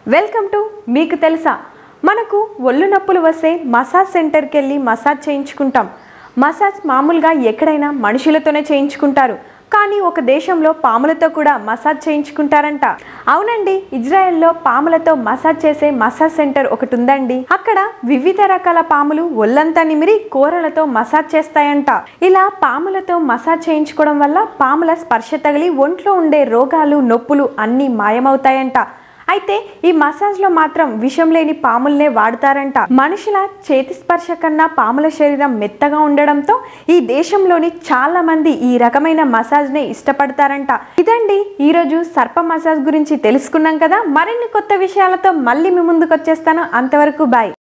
welcome to మీకు తెలుసా మనకు ఒళ్ళు నొప్పులు వస్తే మసాజ్ సెంటర్కి వెళ్ళి మసాజ్ చేయించుకుంటాం మసాజ్ మామూలుగా ఎక్కడైనా మనుషులతోనే చేయించుకుంటారు కానీ ఒక దేశంలో పాములతో కూడా మసాజ్ చేయించుకుంటారంట అవునండి ఇజ్రాయెల్లో పాములతో మసాజ్ చేసే మసాజ్ సెంటర్ ఒకటి ఉందండి అక్కడ వివిధ రకాల పాములు ఒళ్ళంతా నిమిరి కూరలతో మసాజ్ చేస్తాయంట ఇలా పాములతో మసాజ్ చేయించుకోవడం వల్ల పాముల స్పర్శ తగిలి ఒంట్లో ఉండే రోగాలు నొప్పులు అన్నీ మాయమవుతాయంట అయితే ఈ మసాజ్లో మాత్రం విషం లేని పాముల్నే వాడతారంట మనుషుల చేతి స్పర్శ కన్నా పాముల శరీరం మెత్తగా ఉండడంతో ఈ దేశంలోని చాలా మంది ఈ రకమైన మసాజ్నే ఇష్టపడతారంట ఇదండి ఈరోజు సర్ప మసాజ్ గురించి తెలుసుకున్నాం కదా మరిన్ని కొత్త విషయాలతో మళ్ళీ మీ ముందుకు వచ్చేస్తాను అంతవరకు బాయ్